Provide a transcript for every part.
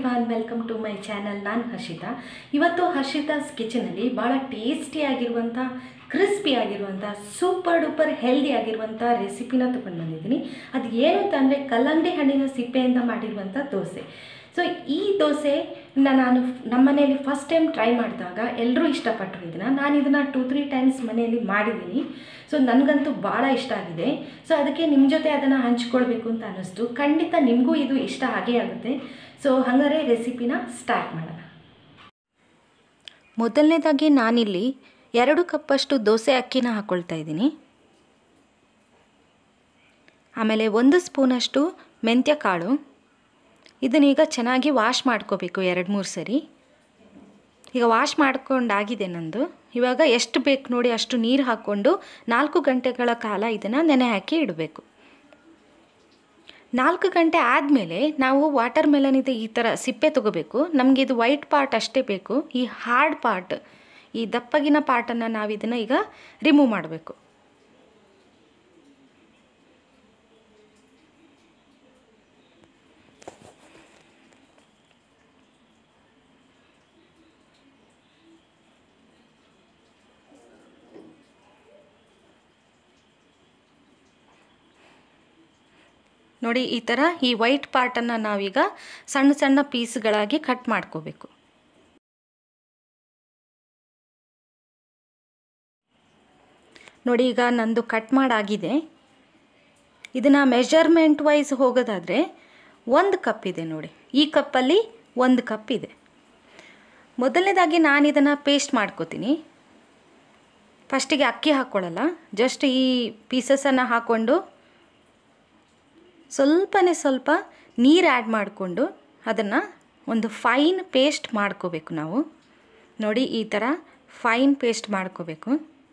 everyone welcome to my channel ನಾನು ಹರ್ಷಿತಾ ಇವತ್ತು ಹರ್ಷಿತಾಸ್ ಕಿಚನಲ್ಲಿ ಭಾಳ ಟೇಸ್ಟಿಯಾಗಿರುವಂಥ ಕ್ರಿಸ್ಪಿ ಆಗಿರುವಂಥ ಸೂಪರ್ ಡೂಪರ್ ಹೆಲ್ದಿ ಆಗಿರುವಂಥ ರೆಸಿಪಿನ ತೊಗೊಂಡು ಬಂದಿದ್ದೀನಿ ಅದು ಏನು ಅಂತ ಅಂದರೆ ಕಲ್ಲಂಗಡಿ ಹಣ್ಣಿನ ಸಿಪ್ಪೆಯಿಂದ ಮಾಡಿರುವಂಥ ದೋಸೆ ಸೊ ಈ ದೋಸೆ ನಾನು ನಮ್ಮ ಮನೆಯಲ್ಲಿ ಫಸ್ಟ್ ಟೈಮ್ ಟ್ರೈ ಮಾಡಿದಾಗ ಎಲ್ಲರೂ ಇಷ್ಟಪಟ್ಟರು ಇದನ್ನು ನಾನು ಇದನ್ನು ಟೂ ತ್ರೀ ಟೈಮ್ಸ್ ಮನೆಯಲ್ಲಿ ಮಾಡಿದ್ದೀನಿ ಸೊ ನನಗಂತೂ ಭಾಳ ಇಷ್ಟ ಆಗಿದೆ ಸೊ ಅದಕ್ಕೆ ನಿಮ್ಮ ಜೊತೆ ಅದನ್ನು ಹಂಚ್ಕೊಳ್ಬೇಕು ಅಂತ ಅನ್ನಿಸ್ತು ಖಂಡಿತ ನಿಮಗೂ ಇದು ಇಷ್ಟ ಆಗೇ ಆಗುತ್ತೆ ಸೊ ಹಾಗಾದ್ರೆ ರೆಸಿಪಿನ ಸ್ಟಾರ್ಟ್ ಮಾಡೋಣ ಮೊದಲನೇದಾಗಿ ನಾನಿಲ್ಲಿ ಎರಡು ಕಪ್ಪಷ್ಟು ದೋಸೆ ಅಕ್ಕಿನ ಹಾಕ್ಕೊಳ್ತಾ ಇದ್ದೀನಿ ಆಮೇಲೆ ಒಂದು ಸ್ಪೂನಷ್ಟು ಮೆಂತ್ಯ ಕಾಳು ಇದನ್ನೀಗ ಚೆನ್ನಾಗಿ ವಾಶ್ ಮಾಡ್ಕೋಬೇಕು ಎರಡು ಮೂರು ಸರಿ ಈಗ ವಾಶ್ ಮಾಡ್ಕೊಂಡಾಗಿದೆ ನಂದು ಇವಾಗ ಎಷ್ಟು ಬೇಕು ನೋಡಿ ಅಷ್ಟು ನೀರು ಹಾಕ್ಕೊಂಡು ನಾಲ್ಕು ಗಂಟೆಗಳ ಕಾಲ ಇದನ್ನು ನೆನೆ ಹಾಕಿ ಇಡಬೇಕು ನಾಲ್ಕು ಗಂಟೆ ಆದಮೇಲೆ ನಾವು ವಾಟರ್ ಮೆಲನ್ ಇದೆ ಈ ಥರ ಸಿಪ್ಪೆ ತೊಗೋಬೇಕು ನಮಗೆ ಇದು ವೈಟ್ ಪಾರ್ಟ್ ಅಷ್ಟೇ ಬೇಕು ಈ ಹಾರ್ಡ್ ಪಾರ್ಟ್ ಈ ದಪ್ಪಗಿನ ಪಾರ್ಟನ್ನು ನಾವು ಇದನ್ನು ಈಗ ರಿಮೂವ್ ಮಾಡಬೇಕು ನೋಡಿ ಈ ಥರ ಈ ವೈಟ್ ಪಾರ್ಟನ್ನು ನಾವೀಗ ಸಣ್ಣ ಸಣ್ಣ ಪೀಸ್ಗಳಾಗಿ ಕಟ್ ಮಾಡ್ಕೋಬೇಕು ನೋಡಿ ಈಗ ನಂದು ಕಟ್ ಮಾಡಾಗಿದೆ ಇದನ್ನು ಮೆಜರ್ಮೆಂಟ್ ವೈಸ್ ಹೋಗೋದಾದರೆ ಒಂದು ಕಪ್ ಇದೆ ನೋಡಿ ಈ ಕಪ್ಪಲ್ಲಿ ಒಂದು ಕಪ್ ಇದೆ ಮೊದಲನೇದಾಗಿ ನಾನು ಇದನ್ನು ಪೇಸ್ಟ್ ಮಾಡ್ಕೋತೀನಿ ಫಸ್ಟಿಗೆ ಅಕ್ಕಿ ಹಾಕ್ಕೊಳ್ಳಲ್ಲ ಜಸ್ಟ್ ಈ ಪೀಸಸನ್ನು ಹಾಕ್ಕೊಂಡು ಸ್ವಲ್ಪನೇ ಸ್ವಲ್ಪ ನೀರು ಆ್ಯಡ್ ಮಾಡಿಕೊಂಡು ಅದನ್ನು ಒಂದು ಫೈನ್ ಪೇಸ್ಟ್ ಮಾಡ್ಕೋಬೇಕು ನಾವು ನೋಡಿ ಈ ಥರ ಫೈನ್ ಪೇಸ್ಟ್ ಮಾಡ್ಕೋಬೇಕು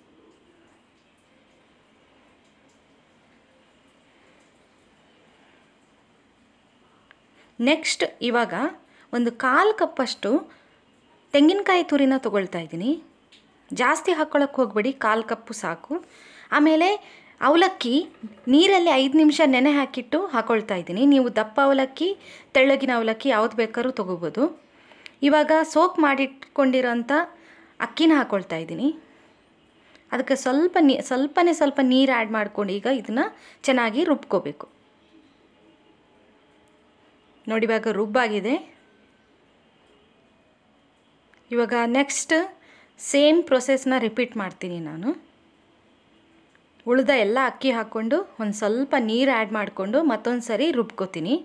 ನೆಕ್ಸ್ಟ್ ಇವಾಗ ಒಂದು ಕಾಲು ಕಪ್ಪಷ್ಟು ತೆಂಗಿನಕಾಯಿ ತುರಿನ ತೊಗೊಳ್ತಾ ಇದ್ದೀನಿ ಜಾಸ್ತಿ ಹಾಕ್ಕೊಳಕ್ಕೆ ಹೋಗಬೇಡಿ ಕಾಲು ಕಪ್ಪು ಸಾಕು ಆಮೇಲೆ ಅವಲಕ್ಕಿ ನೀರಲ್ಲಿ ಐದು ನಿಮಿಷ ನೆನೆ ಹಾಕಿಟ್ಟು ಹಾಕ್ಕೊಳ್ತಾ ಇದ್ದೀನಿ ನೀವು ದಪ್ಪ ಅವಲಕ್ಕಿ ತೆಳ್ಳಗಿನ ಅವಲಕ್ಕಿ ಯಾವ್ದು ಬೇಕಾದ್ರೂ ತೊಗೋಬೋದು ಇವಾಗ ಸೋಕ್ ಮಾಡಿಟ್ಕೊಂಡಿರೋಂಥ ಅಕ್ಕಿನ ಹಾಕ್ಕೊಳ್ತಾ ಇದ್ದೀನಿ ಅದಕ್ಕೆ ಸ್ವಲ್ಪ ನೀ ಸ್ವಲ್ಪನೇ ಸ್ವಲ್ಪ ನೀರು ಆ್ಯಡ್ ಮಾಡ್ಕೊಂಡು ಈಗ ಇದನ್ನು ಚೆನ್ನಾಗಿ ರುಬ್ಕೋಬೇಕು ನೋಡಿ ಇವಾಗ ರುಬ್ಬಾಗಿದೆ ಇವಾಗ ನೆಕ್ಸ್ಟ್ ಸೇಮ್ ಪ್ರೊಸೆಸ್ನ ರಿಪೀಟ್ ಮಾಡ್ತೀನಿ ನಾನು ಉಳಿದ ಎಲ್ಲ ಅಕ್ಕಿ ಹಾಕ್ಕೊಂಡು ಒಂದು ಸ್ವಲ್ಪ ನೀರು ಆ್ಯಡ್ ಮಾಡಿಕೊಂಡು ಮತ್ತೊಂದು ಸರಿ ರುಬ್ಕೋತೀನಿ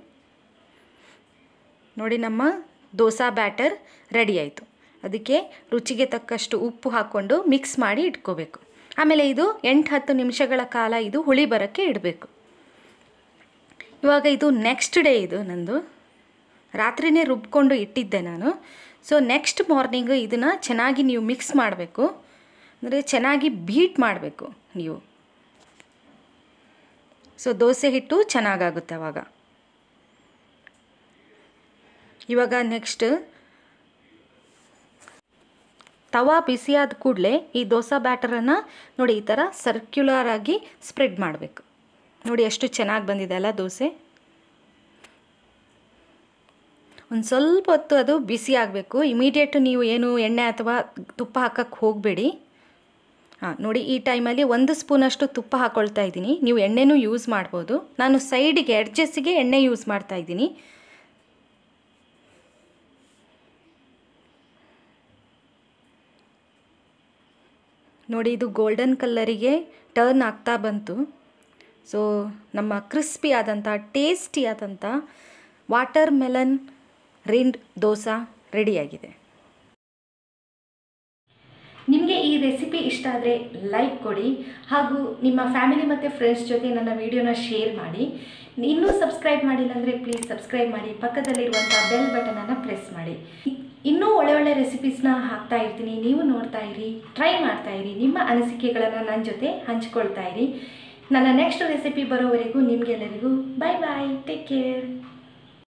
ನೋಡಿ ನಮ್ಮ ದೋಸಾ ಬ್ಯಾಟರ್ ರೆಡಿ ಆಯಿತು ಅದಕ್ಕೆ ರುಚಿಗೆ ತಕ್ಕಷ್ಟು ಉಪ್ಪು ಹಾಕ್ಕೊಂಡು ಮಿಕ್ಸ್ ಮಾಡಿ ಇಟ್ಕೋಬೇಕು ಆಮೇಲೆ ಇದು ಎಂಟು ಹತ್ತು ನಿಮಿಷಗಳ ಕಾಲ ಇದು ಹುಳಿ ಬರೋಕ್ಕೆ ಇಡಬೇಕು ಇವಾಗ ಇದು ನೆಕ್ಸ್ಟ್ ಡೇ ಇದು ನಂದು ರಾತ್ರಿನೇ ರುಬ್ಕೊಂಡು ಇಟ್ಟಿದ್ದೆ ನಾನು ಸೊ ನೆಕ್ಸ್ಟ್ ಮಾರ್ನಿಂಗು ಇದನ್ನು ಚೆನ್ನಾಗಿ ನೀವು ಮಿಕ್ಸ್ ಮಾಡಬೇಕು ಅಂದರೆ ಚೆನ್ನಾಗಿ ಬೀಟ್ ಮಾಡಬೇಕು ನೀವು ಸೊ ದೋಸೆ ಹಿಟ್ಟು ಚೆನ್ನಾಗಾಗುತ್ತೆ ಅವಾಗ ಇವಾಗ ನೆಕ್ಸ್ಟ್ ತವಾ ಬಿಸಿಯಾದ ಕೂಡಲೇ ಈ ದೋಸೆ ಬ್ಯಾಟರನ್ನು ನೋಡಿ ಈ ಥರ ಸರ್ಕ್ಯುಲರ್ ಆಗಿ ಸ್ಪ್ರೆಡ್ ಮಾಡಬೇಕು ನೋಡಿ ಎಷ್ಟು ಚೆನ್ನಾಗಿ ಬಂದಿದೆ ಅಲ್ಲ ದೋಸೆ ಒಂದು ಸ್ವಲ್ಪ ಹೊತ್ತು ಅದು ಬಿಸಿ ಆಗಬೇಕು ಇಮಿಡಿಯೇಟ್ ನೀವು ಏನು ಎಣ್ಣೆ ಅಥವಾ ತುಪ್ಪ ಹಾಕಕ್ಕೆ ಹೋಗಬೇಡಿ ಹಾಂ ನೋಡಿ ಈ ಟೈಮಲ್ಲಿ ಒಂದು ಸ್ಪೂನಷ್ಟು ತುಪ್ಪ ಹಾಕ್ಕೊಳ್ತಾ ಇದ್ದೀನಿ ನೀವು ಎಣ್ಣೆನೂ ಯೂಸ್ ಮಾಡ್ಬೋದು ನಾನು ಸೈಡಿಗೆ ಎಡ್ಜಸ್ಸಿಗೆ ಎಣ್ಣೆ ಯೂಸ್ ಮಾಡ್ತಾ ಇದ್ದೀನಿ ನೋಡಿ ಇದು ಗೋಲ್ಡನ್ ಕಲ್ಲರಿಗೆ ಟರ್ನ್ ಆಗ್ತಾ ಬಂತು ಸೊ ನಮ್ಮ ಕ್ರಿಸ್ಪಿ ಆದಂಥ ಟೇಸ್ಟಿ ಆದಂಥ ವಾಟರ್ ಮೆಲನ್ ರಿಂಡ್ ದೋಸಾ ರೆಡಿಯಾಗಿದೆ ನಿಮಗೆ ಈ ರೆಸಿಪಿ ಇಷ್ಟ ಆದರೆ ಲೈಕ್ ಕೊಡಿ ಹಾಗೂ ನಿಮ್ಮ ಫ್ಯಾಮಿಲಿ ಮತ್ತು ಫ್ರೆಂಡ್ಸ್ ಜೊತೆ ನನ್ನ ವಿಡಿಯೋನ ಶೇರ್ ಮಾಡಿ ಇನ್ನೂ ಸಬ್ಸ್ಕ್ರೈಬ್ ಮಾಡಿಲ್ಲ ಅಂದರೆ ಪ್ಲೀಸ್ ಸಬ್ಸ್ಕ್ರೈಬ್ ಮಾಡಿ ಪಕ್ಕದಲ್ಲಿರುವಂಥ ಬೆಲ್ ಬಟನನ್ನು ಪ್ರೆಸ್ ಮಾಡಿ ಇನ್ನೂ ಒಳ್ಳೆ ಒಳ್ಳೆ ರೆಸಿಪೀಸ್ನ ಹಾಕ್ತಾ ಇರ್ತೀನಿ ನೀವು ನೋಡ್ತಾ ಇರಿ ಟ್ರೈ ಮಾಡ್ತಾ ಇರಿ ನಿಮ್ಮ ಅನಿಸಿಕೆಗಳನ್ನು ನನ್ನ ಜೊತೆ ಹಂಚ್ಕೊಳ್ತಾ ಇರಿ ನನ್ನ ನೆಕ್ಸ್ಟ್ ರೆಸಿಪಿ ಬರೋವರೆಗೂ ನಿಮಗೆಲ್ಲರಿಗೂ ಬಾಯ್ ಬಾಯ್ ಟೇಕ್ ಕೇರ್